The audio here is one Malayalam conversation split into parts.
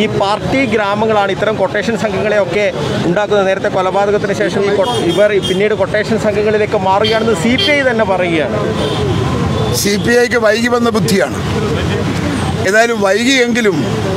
ഈ പാർട്ടി ഗ്രാമങ്ങളാണ് ഇത്തരം കൊട്ടേഷൻ സംഘങ്ങളെയൊക്കെ ഉണ്ടാക്കുന്നത് നേരത്തെ കൊലപാതകത്തിന് ശേഷം ഈ കൊ- ഇവർ പിന്നീട് കൊട്ടേഷൻ സംഘങ്ങളിലേക്ക് മാറുകയാണെന്ന് സി പി ഐ തന്നെ പറയുകയാണ് സി പി ഐക്ക് വൈകി വന്ന ബുദ്ധിയാണ് ഏതായാലും വൈകിയെങ്കിലും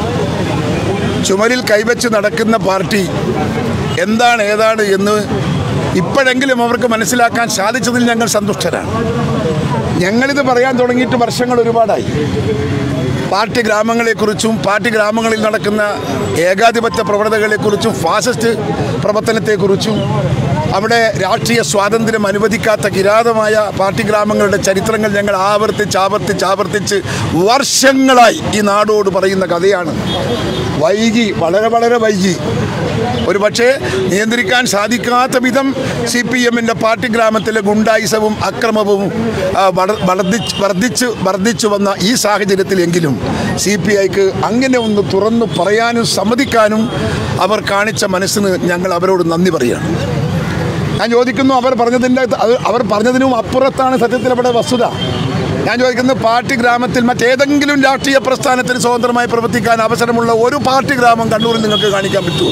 ചുമരിൽ കൈവച്ച് നടക്കുന്ന പാർട്ടി എന്താണ് ഏതാണ് എന്ന് ഇപ്പോഴെങ്കിലും അവർക്ക് മനസ്സിലാക്കാൻ സാധിച്ചതിൽ ഞങ്ങൾ സന്തുഷ്ടരാണ് ഞങ്ങളിത് പറയാൻ തുടങ്ങിയിട്ട് വർഷങ്ങൾ ഒരുപാടായി പാർട്ടി ഗ്രാമങ്ങളെക്കുറിച്ചും പാർട്ടി ഗ്രാമങ്ങളിൽ നടക്കുന്ന ഏകാധിപത്യ പ്രവണതകളെക്കുറിച്ചും ഫാസിസ്റ്റ് പ്രവർത്തനത്തെക്കുറിച്ചും അവിടെ രാഷ്ട്രീയ സ്വാതന്ത്ര്യം അനുവദിക്കാത്ത കിരാതമായ പാർട്ടി ഗ്രാമങ്ങളുടെ ചരിത്രങ്ങൾ ഞങ്ങൾ ആവർത്തിച്ച് ആവർത്തിച്ച് ആവർത്തിച്ച് വർഷങ്ങളായി ഈ നാടോട് പറയുന്ന കഥയാണ് വൈകി വളരെ വളരെ വൈകി ഒരു പക്ഷേ നിയന്ത്രിക്കാൻ സാധിക്കാത്ത വിധം സി പി എമ്മിൻ്റെ പാർട്ടി ഗ്രാമത്തിലെ ഗുണ്ടായിസവും അക്രമവും ആ, വള- വർദ്ധിച്ച് വർദ്ധിച്ച് വർദ്ധിച്ചു വന്ന ഈ സാഹചര്യത്തിലെങ്കിലും സി പി ഐക്ക് അങ്ങനെ ഒന്ന് തുറന്നു പറയാനും സമ്മതിക്കാനും അവർ കാണിച്ച മനസ്സിന് ഞങ്ങൾ അവരോട് നന്ദി പറയുകയാണ് ഞാൻ ചോദിക്കുന്നു അവർ പറഞ്ഞതിൻ്റെ അത് അവർ പറഞ്ഞതിനും അപ്പുറത്താണ് സത്യത്തിൽ അവിടെ വസ്തുത ഞാൻ ചോദിക്കുന്നത് പാർട്ടി ഗ്രാമത്തിൽ മറ്റേതെങ്കിലും രാഷ്ട്രീയ പ്രസ്ഥാനത്തിന് സ്വതന്ത്രമായി പ്രവർത്തിക്കാൻ അവസരമുള്ള ഒരു പാർട്ടി ഗ്രാമം കണ്ണൂരിൽ നിങ്ങൾക്ക് കാണിക്കാൻ പറ്റുമോ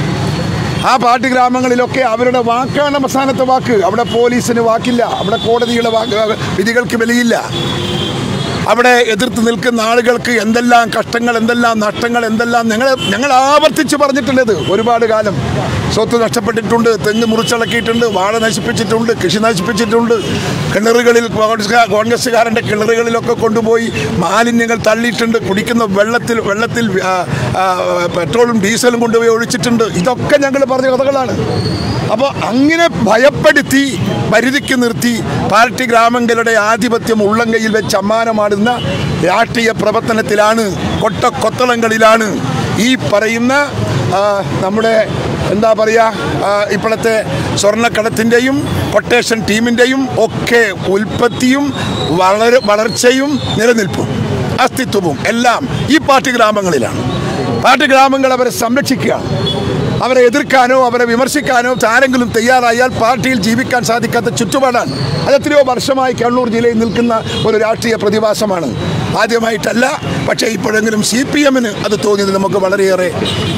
ആ പാർട്ടി ഗ്രാമങ്ങളിലൊക്കെ അവരുടെ വാക്കാണ് അവസാനത്തെ വാക്ക് അവിടെ പോലീസിന് വാക്കില്ല അവിടെ കോടതിയുടെ വാക്ക് വിധികൾക്ക് വിലയില്ല അവിടെ എതിർത്ത് നിൽക്കുന്ന ആളുകൾക്ക് എന്തെല്ലാം കഷ്ടങ്ങൾ എന്തെല്ലാം നഷ്ടങ്ങൾ എന്തെല്ലാം ഞങ്ങൾ ഞങ്ങൾ ആവർത്തിച്ച് പറഞ്ഞിട്ടുണ്ട് ഇത് ഒരുപാട് കാലം സ്വത്ത് നഷ്ടപ്പെട്ടിട്ടുണ്ട് തെങ്ങ് മുറിച്ചിളക്കിയിട്ടുണ്ട് വാഴ നശിപ്പിച്ചിട്ടുണ്ട് കൃഷി നശിപ്പിച്ചിട്ടുണ്ട് കിണറുകളിൽ കോൺഗ്രസ്സുകാ- കോൺഗ്രസ്സുകാരൻ്റെ കിണറുകളിലൊക്കെ കൊണ്ടുപോയി മാലിന്യങ്ങൾ തള്ളിയിട്ടുണ്ട് കുടിക്കുന്ന വെള്ളത്തിൽ വെള്ളത്തിൽ ആ, ആ, പെട്രോളും ഡീസലും കൊണ്ടുപോയി ഒഴിച്ചിട്ടുണ്ട് ഇതൊക്കെ ഞങ്ങൾ പറഞ്ഞ കഥകളാണ് അപ്പോൾ അങ്ങനെ ഭയപ്പെടുത്തി പരിധിക്ക് നിർത്തി പാർട്ടി ഗ്രാമങ്ങളുടെ ആധിപത്യം ഉള്ളങ്കയിൽ വെച്ച് അമ്മാനമാടുന്ന രാഷ്ട്രീയ പ്രവർത്തനത്തിലാണ് കൊട്ടക്കൊത്തളങ്ങളിലാണ് ഈ പറയുന്ന ആ, നമ്മുടെ എന്താ പറയുക ഇപ്പോഴത്തെ സ്വർണ്ണക്കടത്തിൻ്റെയും കൊട്ടേഷൻ ടീമിൻ്റെയും ഒക്കെ ഉൽപ്പത്തിയും വളര വളർച്ചയും നിലനിൽപ്പും അസ്തിത്വവും എല്ലാം ഈ പാർട്ടി ഗ്രാമങ്ങളിലാണ് പാർട്ടി ഗ്രാമങ്ങൾ അവരെ സംരക്ഷിക്കുകയാണ് അവരെ എതിർക്കാനോ അവരെ വിമർശിക്കാനോ ആരെങ്കിലും തയ്യാറായാൽ പാർട്ടിയിൽ ജീവിക്കാൻ സാധിക്കാത്ത ചുറ്റുപാടാണ് അത് എത്രയോ വർഷമായി കണ്ണൂർ ജില്ലയിൽ നിൽക്കുന്ന ഒരു രാഷ്ട്രീയ പ്രതിഭാസമാണ് ആദ്യമായിട്ടല്ല പക്ഷേ ഇപ്പോഴെങ്കിലും സി പി എമ്മിന് അത് തോന്നിയത് നമുക്ക് വളരെയേറെ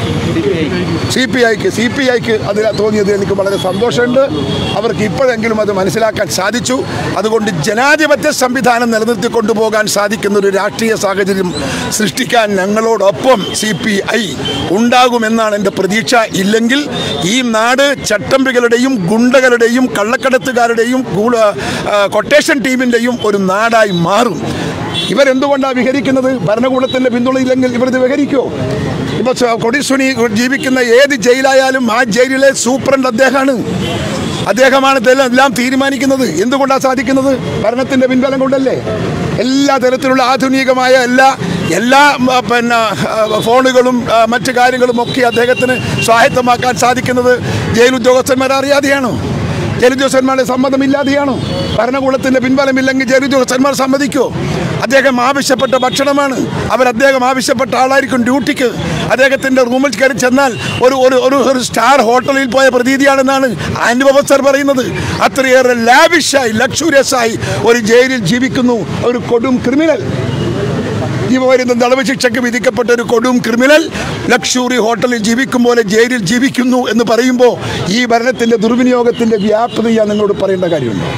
സി പി ഐക്ക് സി പി ഐക്ക് അതിൽ തോന്നിയത് എനിക്ക് വളരെ സന്തോഷമുണ്ട് അവർക്ക് ഇപ്പോഴെങ്കിലും അത് മനസ്സിലാക്കാൻ സാധിച്ചു അതുകൊണ്ട് ജനാധിപത്യ സംവിധാനം നിലനിർത്തി കൊണ്ടുപോകാൻ സാധിക്കുന്ന ഒരു രാഷ്ട്രീയ സാഹചര്യം സൃഷ്ടിക്കാൻ ഞങ്ങളോടൊപ്പം സി പി ഐ ഉണ്ടാകുമെന്നാണ് എൻ്റെ പ്രതീക്ഷ ഇല്ലെങ്കിൽ ഈ നാട് ചട്ടമ്പികളുടെയും ഗുണ്ടകളുടെയും കള്ളക്കടത്തുകാരുടെയും ഗൂഢ- ആ, കൊട്ടേഷൻ ടീമിൻ്റെയും ഒരു നാടായി മാറും ഇവരെന്തുകൊണ്ടാണ് വിഹരിക്കുന്നത് ഭരണകൂടത്തിൻ്റെ പിന്തുണയില്ലെങ്കിൽ ഇവരിത് വിഹരിക്കുമോ ഇപ്പോൾ കൊടിസുനി ജീവിക്കുന്ന ഏത് ജയിലായാലും ആ ജയിലിലെ സൂപ്രണ്ട് അദ്ദേഹമാണ് അദ്ദേഹമാണ് ഇതെല്ലാം എല്ലാം തീരുമാനിക്കുന്നത് എന്തുകൊണ്ടാണ് സാധിക്കുന്നത് ഭരണത്തിൻ്റെ പിൻബലം കൊണ്ടല്ലേ എല്ലാ തരത്തിലുള്ള ആധുനികമായ എല്ലാ എല്ലാ ഉം, ആ, പിന്നെ ആ, ഫോണുകളും ആ, മറ്റു കാര്യങ്ങളും ഒക്കെ അദ്ദേഹത്തിന് സ്വായത്തമാക്കാൻ സാധിക്കുന്നത് ജയിൽ ഉദ്യോഗസ്ഥന്മാരെ അറിയാതെയാണോ ജലദ്യോസന്മാരുടെ സമ്മതമില്ലാതെയാണോ ഭരണകൂടത്തിന്റെ പിൻബലമില്ലെങ്കിൽ ജലദ്യോസന്മാർ സമ്മതിക്കോ അദ്ദേഹം ആവശ്യപ്പെട്ട ഭക്ഷണമാണ് അവർ അദ്ദേഹം ആവശ്യപ്പെട്ട ആളായിരിക്കും ഡ്യൂട്ടിക്ക് അദ്ദേഹത്തിന്റെ റൂമിൽ കയറി ചെന്നാൽ ഒരു ഒരു ഒരു ഒരു സ്റ്റാർ ഹോട്ടലിൽ പോയ പ്രതീതിയാണെന്നാണ് അനുഭവ സർ പറയുന്നത് അത്രയേറെ ലാവിഷായി ലക്ഷൂരിയസ് ആയി ഒരു ജയിലിൽ ജീവിക്കുന്നു ഒരു കൊടും ക്രിമിനൽ ജീവപര്യന്തം തടവ് ശിക്ഷയ്ക്ക് വിധിക്കപ്പെട്ട ഒരു കൊടും ക്രിമിനൽ ലക്ഷൂറി ഹോട്ടലിൽ ജീവിക്കും പോലെ ജയിലിൽ ജീവിക്കുന്നു എന്ന് പറയുമ്പോൾ ഈ ഭരണത്തിന്റെ ദുർവിനിയോഗത്തിന്റെ വ്യാപ്തി ഞാൻ നിങ്ങളോട് പറയേണ്ട കാര്യമുണ്ട്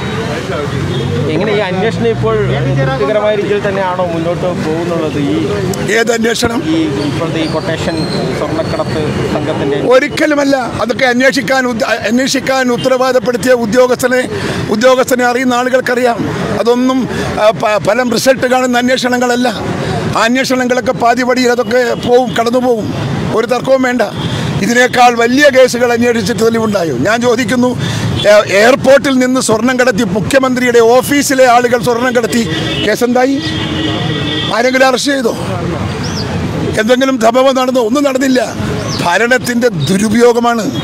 എങ്ങനെ ഈ അന്വേഷണം ഇപ്പോൾ തൃപ്തികരമായ രീതിയിൽ തന്നെയാണോ മുന്നോട്ട് പോകുന്നുള്ളത് ഈ ഏത് അന്വേഷണം ഈ ഇപ്പോഴത്തെ ഈ കൊട്ടേഷൻ സ്വർണ്ണക്കടത്ത് സംഘത്തിന്റെ ഒരിക്കലുമല്ല അതൊക്കെ അന്വേഷിക്കാൻ ഉദ്യ- അന്വേഷിക്കാൻ ഉത്തരവാദപ്പെടുത്തിയ ഉദ്യോഗസ്ഥനെ ഉദ്യോഗസ്ഥനെ അറിയുന്ന ആളുകൾക്കറിയാം അതൊന്നും ആ, പ- ഫലം റിസൾട്ട് കാണുന്ന അന്വേഷണങ്ങളല്ല ആ അന്വേഷണങ്ങളൊക്കെ പാതി വഴിയിൽ അതൊക്കെ പോവും കടന്നു പോവും ഒരു തർക്കവും വേണ്ട ഇതിനേക്കാൾ വലിയ കേസുകൾ അന്വേഷിച്ചിട്ട് തെളിവുണ്ടായോ ഞാൻ ചോദിക്കുന്നു എ- എയർപോർട്ടിൽ നിന്ന് സ്വർണം കടത്തി മുഖ്യമന്ത്രിയുടെ ഓഫീസിലെ ആളുകൾ സ്വർണം കടത്തി കേസെന്തായി ആരെങ്കിലും അറസ്റ്റ് ചെയ്തോ എന്തെങ്കിലും സംഭവം നടന്നോ ഒന്നും നടന്നില്ല ഭരണത്തിൻ്റെ ദുരുപയോഗമാണ്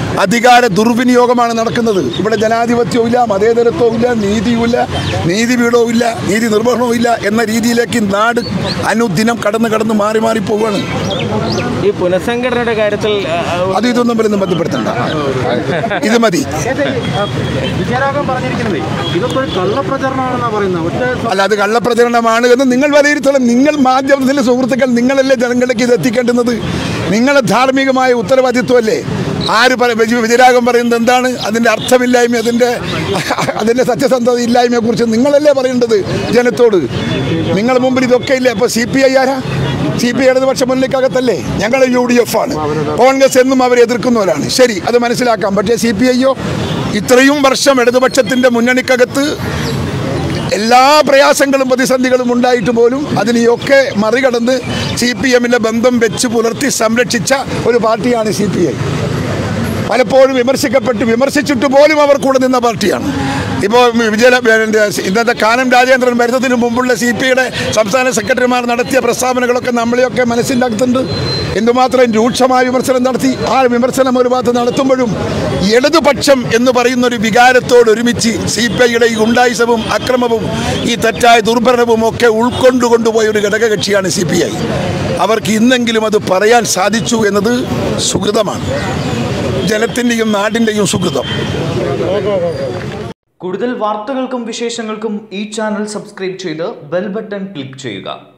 അധികാര ദുർവിനിയോഗമാണ് നടക്കുന്നത് ഇവിടെ ജനാധിപത്യവും ഇല്ല മതേതരത്വവും ഇല്ല നീതിയുമില്ല നീതിപീഠവും ഇല്ല നീതി നിർവഹണവും ഇല്ല എന്ന രീതിയിലേക്ക് നാട് അനുദിനം കടന്ന് കടന്ന് മാറി മാറി പോവുകയാണ് ഈ പുനഃസംഘടനയുടെ കാര്യത്തിൽ ആ, ആ, അത് ഇതൊന്നും പോലൊന്നും ബന്ധപ്പെടുത്തണ്ട ഇത് മതി വിജയരാഘവൻ പറഞ്ഞിരിക്കുന്നത് ഇതൊക്കെ ഒരു കള്ളപ്രചരണമാണെന്നാണ് പറയുന്നത് ഒറ്റ അല്ല അത് കള്ളപ്രചരണമാണ് എന്ന് നിങ്ങൾ വിലയിരുത്തണം നിങ്ങൾ മാധ്യമത്തിലെ സുഹൃത്തുക്കൾ നിങ്ങളല്ലേ ജനങ്ങളിലേക്ക് ഇത് എത്തിക്കേണ്ടുന്നത് നിങ്ങളെ ധാർമ്മികമായ ഉത്തരവാദിത്വമല്ലേ ആര് പറ വിജയ- വിജയരാഘവൻ പറയുന്നത് എന്താണ് അതിൻ്റെ അർത്ഥമില്ലായ്മ അതിൻ്റെ അതിൻ്റെ സത്യസന്ധത ഇല്ലായ്മയെ കുറിച്ച് നിങ്ങളല്ലേ പറയേണ്ടത് ജനത്തോട് നിങ്ങളുടെ മുമ്പിൽ ഇതൊക്കെ ഇല്ലേ അപ്പോൾ സി പി ഐ ആരാ സി പി ഐ ഇടതുപക്ഷ മുന്നിലേക്കകത്തല്ലേ ഞങ്ങൾ യു ഡി എഫ് ആണ് കോൺഗ്രസ് എന്നും അവരെ എതിർക്കുന്നവരാണ് ശരി അത് മനസ്സിലാക്കാം പക്ഷേ സി പി ഐയോ ഇത്രയും വർഷം ഇടതുപക്ഷത്തിൻ്റെ മുന്നണിക്കകത്ത് എല്ലാ പ്രയാസങ്ങളും പ്രതിസന്ധികളും ഉണ്ടായിട്ട് പോലും അതിനെയൊക്കെ മറികടന്ന് സി പി എമ്മിൻ്റെ ബന്ധം വെച്ച് പുലർത്തി സംരക്ഷിച്ച ഒരു പാർട്ടിയാണ് സി പി ഐ പലപ്പോഴും വിമർശിക്കപ്പെട്ട് വിമർശിച്ചിട്ട് പോലും അവർ കൂടെ നിന്ന പാർട്ടിയാണ് ഇപ്പോൾ വിജയ പിന്നെ ഇന്നത്തെ കാനം രാജേന്ദ്രൻ വരുന്നതിന് മുമ്പുള്ള സി പി ഐയുടെ സംസ്ഥാന സെക്രട്ടറിമാർ നടത്തിയ പ്രസ്താവനകളൊക്കെ നമ്മളെയൊക്കെ മനസ്സിലാക്കുന്നുണ്ട് എന്തുമാത്രം രൂക്ഷമായ വിമർശനം നടത്തി ആ വിമർശനം ഒരു ഭാഗത്ത് നടത്തുമ്പോഴും ഇടതുപക്ഷം എന്ന് പറയുന്ന ഒരു വികാരത്തോട് ഒരുമിച്ച് സി പി ഐയുടെ ഈ ഗുണ്ടായിസവും അക്രമവും ഈ തെറ്റായ ദുർഭരണവും ഒക്കെ ഉൾക്കൊണ്ടുകൊണ്ടുപോയ ഒരു ഘടകകക്ഷിയാണ് സി പി ഐ അവർക്ക് ഇന്നെങ്കിലും അത് പറയാൻ സാധിച്ചു എന്നത് സുഹൃതമാണ് ജനത്തിൻ്റെയും നാടിൻ്റെയും സുഹൃതം കൂടുതൽ വാർത്തകൾക്കും വിശേഷങ്ങൾക്കും ഈ ചാനൽ സബ്സ്ക്രൈബ് ചെയ്ത് ബെൽ ബട്ടൺ ക്ലിക്ക് ചെയ്യുക